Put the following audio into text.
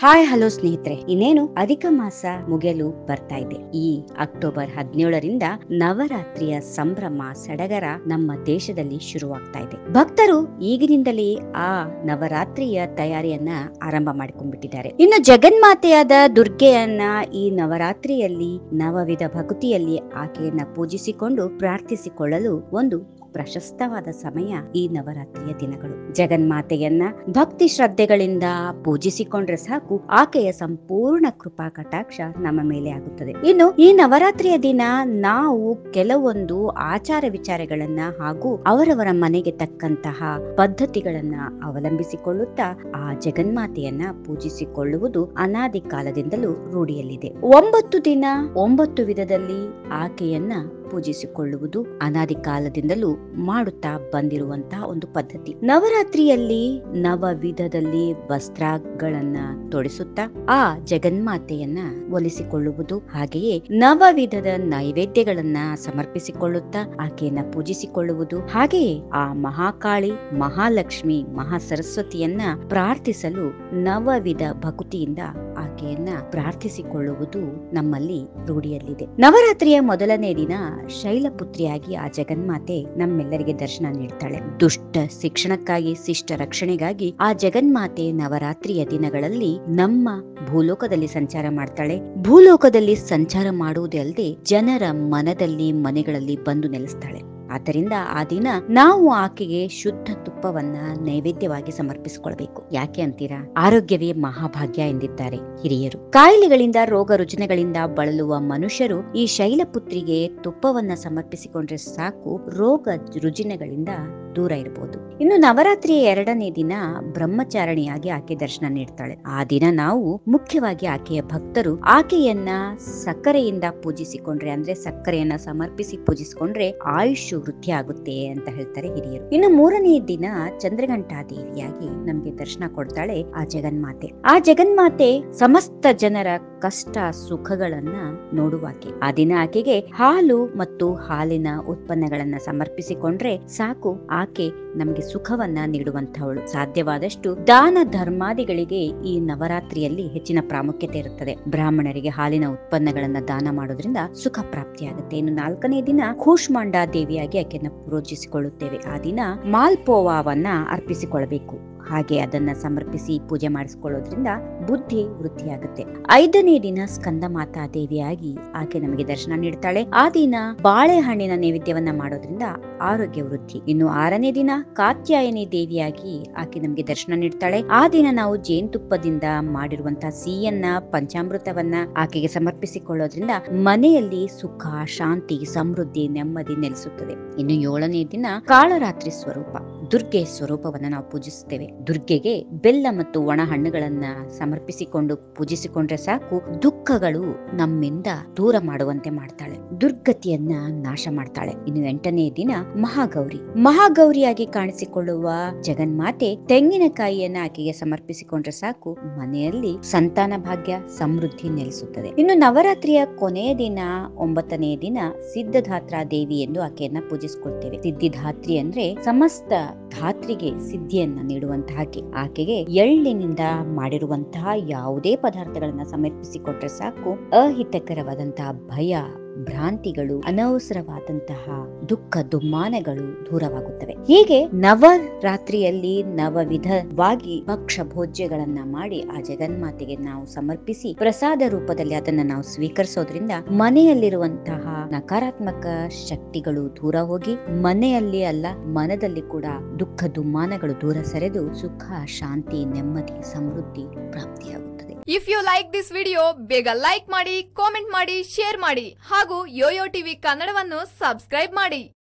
hi hello ಸ್ನೇಹಿತರೆ ಇನ್ನೇನು ಅಧಿಕ ಮಾಸ ಮುಗಿಯಲು ಬರ್ತಾ ಇದೆ ಈ ಅಕ್ಟೋಬರ್ ಹದಿನೇಳರಿಂದ ನವರಾತ್ರಿಯ ಸಂಭ್ರಮ ಸಡಗರ ನಮ್ಮ ದೇಶದಲ್ಲಿ ಶುರುವಾಗ್ತಾ ಇದೆ ಭಕ್ತರು ಈಗಿನಿಂದಲೇ ಆ ನವರಾತ್ರಿಯ ತಯಾರಿಯನ್ನ ಆರಂಭ ಮಾಡಿಕೊಂಡ್ಬಿಟ್ಟಿದ್ದಾರೆ ಇನ್ನು ಜಗನ್ಮಾತೆಯಾದ ದುರ್ಗೆಯನ್ನ ಈ ನವರಾತ್ರಿಯಲ್ಲಿ ನವವಿಧ ಭಕ್ತಿಯಲ್ಲಿ ಆಕೆಯನ್ನ ಪೂಜಿಸಿಕೊಂಡು ಪ್ರಾರ್ಥಿಸಿಕೊಳ್ಳಲು ಒಂದು ಪ್ರಶಸ್ತವಾದ ಸಮಯ ಈ ನವರಾತ್ರಿಯ ದಿನಗಳು ಜಗನ್ಮಾತೆಯನ್ನ ಭಕ್ತಿ ಶ್ರದ್ಧೆಗಳಿಂದ ಪೂಜಿಸಿಕೊಂಡ್ರೆ ಸಾಕು ಆಕೆಯ ಸಂಪೂರ್ಣ ಕೃಪಾ ಕಟಾಕ್ಷ ನಮ್ಮ ಮೇಲೆ ಆಗುತ್ತದೆ ಇನ್ನು ಈ ನವರಾತ್ರಿಯ ದಿನ ನಾವು ಕೆಲವೊಂದು ಆಚಾರ ವಿಚಾರಗಳನ್ನ ಹಾಗೂ ಅವರವರ ಮನೆಗೆ ತಕ್ಕಂತಹ ಪದ್ಧತಿಗಳನ್ನ ಅವಲಂಬಿಸಿಕೊಳ್ಳುತ್ತಾ ಆ ಜಗನ್ಮಾತೆಯನ್ನ ಪೂಜಿಸಿಕೊಳ್ಳುವುದು ಅನಾದಿ ಕಾಲದಿಂದಲೂ ರೂಢಿಯಲ್ಲಿದೆ ಒಂಬತ್ತು ದಿನ ಒಂಬತ್ತು ವಿಧದಲ್ಲಿ ಆಕೆಯನ್ನ ಪೂಜಿಸಿಕೊಳ್ಳುವುದು ಅನಾದಿ ಕಾಲದಿಂದಲೂ ಮಾಡುತ್ತಾ ಬಂದಿರುವಂತಹ ಒಂದು ಪದ್ಧತಿ ನವರಾತ್ರಿಯಲ್ಲಿ ನವ ವಿಧದಲ್ಲಿ ವಸ್ತ್ರಗಳನ್ನ ತೊಡಿಸುತ್ತಾ ಆ ಜಗನ್ಮಾತೆಯನ್ನ ಒಲಿಸಿಕೊಳ್ಳುವುದು ಹಾಗೆಯೇ ನವ ವಿಧದ ನೈವೇದ್ಯಗಳನ್ನ ಸಮರ್ಪಿಸಿಕೊಳ್ಳುತ್ತಾ ಆಕೆಯನ್ನ ಪೂಜಿಸಿಕೊಳ್ಳುವುದು ಹಾಗೆಯೇ ಆ ಮಹಾಕಾಳಿ ಮಹಾಲಕ್ಷ್ಮಿ ಮಹಾ ಸರಸ್ವತಿಯನ್ನ ಪ್ರಾರ್ಥಿಸಲು ನವವಿಧ ಭಕ್ತಿಯಿಂದ ಆಕೆಯನ್ನ ಪ್ರಾರ್ಥಿಸಿಕೊಳ್ಳುವುದು ನಮ್ಮಲ್ಲಿ ರೂಢಿಯಲ್ಲಿದೆ ನವರಾತ್ರಿಯ ಮೊದಲನೇ ದಿನ ಶೈಲಪುತ್ರಿಯಾಗಿ ಆ ಜಗನ್ಮಾತೆ ನಮ್ಮೆಲ್ಲರಿಗೆ ದರ್ಶನ ನೀಡ್ತಾಳೆ ದುಷ್ಟ ಶಿಕ್ಷಣಕ್ಕಾಗಿ ಶಿಷ್ಟ ರಕ್ಷಣೆಗಾಗಿ ಆ ಜಗನ್ಮಾತೆ ನವರಾತ್ರಿಯ ದಿನಗಳಲ್ಲಿ ನಮ್ಮ ಭೂಲೋಕದಲ್ಲಿ ಸಂಚಾರ ಮಾಡ್ತಾಳೆ ಭೂಲೋಕದಲ್ಲಿ ಸಂಚಾರ ಮಾಡುವುದೇ ಅಲ್ಲದೆ ಜನರ ಮನದಲ್ಲಿ ಮನೆಗಳಲ್ಲಿ ಬಂದು ನೆಲೆಸ್ತಾಳೆ ಆದ್ದರಿಂದ ಆ ದಿನ ನಾವು ಆಕೆಗೆ ಶುದ್ಧ ತುಪ್ಪವನ್ನ ನೈವೇದ್ಯವಾಗಿ ಸಮರ್ಪಿಸಿಕೊಳ್ಬೇಕು ಯಾಕೆ ಅಂತೀರಾ ಆರೋಗ್ಯವೇ ಮಹಾಭಾಗ್ಯ ಎಂದಿದ್ದಾರೆ ಹಿರಿಯರು ಕಾಯಿಲೆಗಳಿಂದ ರೋಗ ರುಜಿನಗಳಿಂದ ಬಳಲುವ ಮನುಷ್ಯರು ಈ ಶೈಲಪುತ್ರಿಗೆ ತುಪ್ಪವನ್ನ ಸಮರ್ಪಿಸಿಕೊಂಡ್ರೆ ಸಾಕು ರೋಗ ರುಜಿನಗಳಿಂದ ದೂರ ಇರಬಹುದು ಇನ್ನು ನವರಾತ್ರಿಯ ಎರಡನೇ ದಿನ ಬ್ರಹ್ಮಚಾರಣಿಯಾಗಿ ಆಕೆ ದರ್ಶನ ನೀಡ್ತಾಳೆ ಆ ದಿನ ನಾವು ಮುಖ್ಯವಾಗಿ ಆಕೆಯ ಭಕ್ತರು ಆಕೆಯನ್ನ ಸಕ್ಕರೆಯಿಂದ ಪೂಜಿಸಿಕೊಂಡ್ರೆ ಅಂದ್ರೆ ಸಕ್ಕರೆಯನ್ನ ಸಮರ್ಪಿಸಿ ಪೂಜಿಸಿಕೊಂಡ್ರೆ ಆಯುಷ್ ವೃದ್ಧಿ ಆಗುತ್ತೆ ಅಂತ ಹೇಳ್ತಾರೆ ಹಿರಿಯರು ಇನ್ನು ಮೂರನೇ ದಿನ ಚಂದ್ರಘಂಟಾ ದೇವಿಯಾಗಿ ನಮ್ಗೆ ದರ್ಶನ ಕೊಡ್ತಾಳೆ ಆ ಜಗನ್ಮಾತೆ ಆ ಜಗನ್ಮಾತೆ ಸಮಸ್ತ ಜನರ ಕಷ್ಟ ಸುಖಗಳನ್ನ ನೋಡುವಾಕೆ ಆ ದಿನ ಆಕೆಗೆ ಹಾಲು ಮತ್ತು ಹಾಲಿನ ಉತ್ಪನ್ನಗಳನ್ನ ಸಮರ್ಪಿಸಿಕೊಂಡ್ರೆ ಸಾಕು ಆಕೆ ನಮಗೆ ಸುಖವನ್ನ ನೀಡುವಂತಹವಳು ಸಾಧ್ಯವಾದಷ್ಟು ದಾನ ಧರ್ಮಾದಿಗಳಿಗೆ ಈ ನವರಾತ್ರಿಯಲ್ಲಿ ಹೆಚ್ಚಿನ ಪ್ರಾಮುಖ್ಯತೆ ಇರುತ್ತದೆ ಬ್ರಾಹ್ಮಣರಿಗೆ ಹಾಲಿನ ಉತ್ಪನ್ನಗಳನ್ನ ದಾನ ಮಾಡೋದ್ರಿಂದ ಸುಖ ಪ್ರಾಪ್ತಿಯಾಗುತ್ತೆ ಇನ್ನು ನಾಲ್ಕನೇ ದಿನ ಕೂಷ್ಮಾಂಡ ದೇವಿಯಾಗಿ ಆಕೆಯನ್ನ ಪೂಜಿಸಿಕೊಳ್ಳುತ್ತೇವೆ ಆ ದಿನ ಮಾಲ್ಪೋವಾವನ್ನ ಅರ್ಪಿಸಿಕೊಳ್ಳಬೇಕು ಹಾಗೆ ಅದನ್ನ ಸಮರ್ಪಿಸಿ ಪೂಜೆ ಮಾಡಿಸಿಕೊಳ್ಳೋದ್ರಿಂದ ಬುದ್ಧಿ ವೃದ್ಧಿಯಾಗುತ್ತೆ ಐದನೇ ದಿನ ಸ್ಕಂದ ಮಾತಾ ದೇವಿಯಾಗಿ ಆಕೆ ನಮಗೆ ದರ್ಶನ ನೀಡ್ತಾಳೆ ಆ ದಿನ ಬಾಳೆಹಣ್ಣಿನ ನೈವೇದ್ಯವನ್ನ ಮಾಡೋದ್ರಿಂದ ಆರೋಗ್ಯ ವೃದ್ಧಿ ಇನ್ನು ಆರನೇ ದಿನ ಕಾತ್ಯಾಯನಿ ದೇವಿಯಾಗಿ ಆಕೆ ನಮಗೆ ದರ್ಶನ ನೀಡ್ತಾಳೆ ಆ ದಿನ ನಾವು ಜೇನುತುಪ್ಪದಿಂದ ಮಾಡಿರುವಂತಹ ಸಿಹಿಯನ್ನ ಪಂಚಾಮೃತವನ್ನ ಆಕೆಗೆ ಸಮರ್ಪಿಸಿಕೊಳ್ಳೋದ್ರಿಂದ ಮನೆಯಲ್ಲಿ ಸುಖ ಶಾಂತಿ ಸಮೃದ್ಧಿ ನೆಮ್ಮದಿ ನೆಲೆಸುತ್ತದೆ ಇನ್ನು ಏಳನೇ ದಿನ ಕಾಳರಾತ್ರಿ ಸ್ವರೂಪ ದುರ್ಗೆ ಸ್ವರೂಪವನ್ನ ನಾವು ಪೂಜಿಸುತ್ತೇವೆ ದುರ್ಗೆಗೆ ಬೆಲ್ಲ ಮತ್ತು ಒಣ ಹಣ್ಣುಗಳನ್ನ ಸಮರ್ಪಿಸಿಕೊಂಡು ಪೂಜಿಸಿಕೊಂಡ್ರೆ ಸಾಕು ದುಃಖಗಳು ನಮ್ಮಿಂದ ದೂರ ಮಾಡುವಂತೆ ಮಾಡ್ತಾಳೆ ದುರ್ಗತಿಯನ್ನ ನಾಶ ಮಾಡ್ತಾಳೆ ಇನ್ನು ಎಂಟನೇ ದಿನ ಮಹಾಗೌರಿ ಮಹಾಗೌರಿಯಾಗಿ ಕಾಣಿಸಿಕೊಳ್ಳುವ ಜಗನ್ಮಾತೆ ತೆಂಗಿನಕಾಯಿಯನ್ನ ಆಕೆಗೆ ಸಮರ್ಪಿಸಿಕೊಂಡ್ರೆ ಸಾಕು ಮನೆಯಲ್ಲಿ ಸಂತಾನ ಭಾಗ್ಯ ಸಮೃದ್ಧಿ ನೆಲೆಸುತ್ತದೆ ಇನ್ನು ನವರಾತ್ರಿಯ ಕೊನೆಯ ದಿನ ಒಂಬತ್ತನೇ ದಿನ ಸಿದ್ಧಧಾತ್ರ ದೇವಿ ಎಂದು ಆಕೆಯನ್ನ ಪೂಜಿಸಿಕೊಳ್ತೇವೆ ಸಿದ್ಧಿಧಾತ್ರಿ ಅಂದ್ರೆ ಸಮಸ್ತ ಧಾತ್ರಿಗೆ ಸಿದ್ಧಿಯನ್ನ ನೀಡುವಂತಹ ಆಕೆ ಆಕೆಗೆ ಎಳ್ಳಿನಿಂದ ಮಾಡಿರುವಂತಹ ಯಾವುದೇ ಪದಾರ್ಥಗಳನ್ನ ಸಮರ್ಪಿಸಿಕೊಟ್ರೆ ಸಾಕು ಅಹಿತಕರವಾದಂತಹ ಭಯ ಭ್ರಾಂತಿಗಳು ಅನವಸರವಾದಂತಹ ದುಃಖ ದುಮ್ಮಾನಗಳು ದೂರವಾಗುತ್ತವೆ ಹೀಗೆ ನವರಾತ್ರಿಯಲ್ಲಿ ನವವಿಧವಾಗಿ ಭಕ್ಷ ಭೋಜ್ಯಗಳನ್ನ ಮಾಡಿ ಆ ಜಗನ್ಮಾತೆಗೆ ನಾವು ಸಮರ್ಪಿಸಿ ಪ್ರಸಾದ ರೂಪದಲ್ಲಿ ಅದನ್ನ ನಾವು ಸ್ವೀಕರಿಸೋದ್ರಿಂದ ಮನೆಯಲ್ಲಿರುವಂತಹ ನಕಾರಾತ್ಮಕ ಶಕ್ತಿಗಳು ದೂರ ಹೋಗಿ ಮನೆಯಲ್ಲಿ ಅಲ್ಲ ಮನದಲ್ಲಿ ಕೂಡ ದುಃಖ ದುಮ್ಮಾನಗಳು ದೂರ ಸರಿದು ಸುಖ ಶಾಂತಿ ನೆಮ್ಮದಿ ಸಮೃದ್ಧಿ ಪ್ರಾಪ್ತಿಯಾಗುತ್ತದೆ if you like this video ಬೇಗ ಲೈಕ್ ಮಾಡಿ ಕಾಮೆಂಟ್ ಮಾಡಿ ಶೇರ್ ಮಾಡಿ ಹಾಗೂ ಯೋಯೋ ಟಿವಿ ಕನ್ನಡವನ್ನು ಸಬ್ಸ್ಕ್ರೈಬ್ ಮಾಡಿ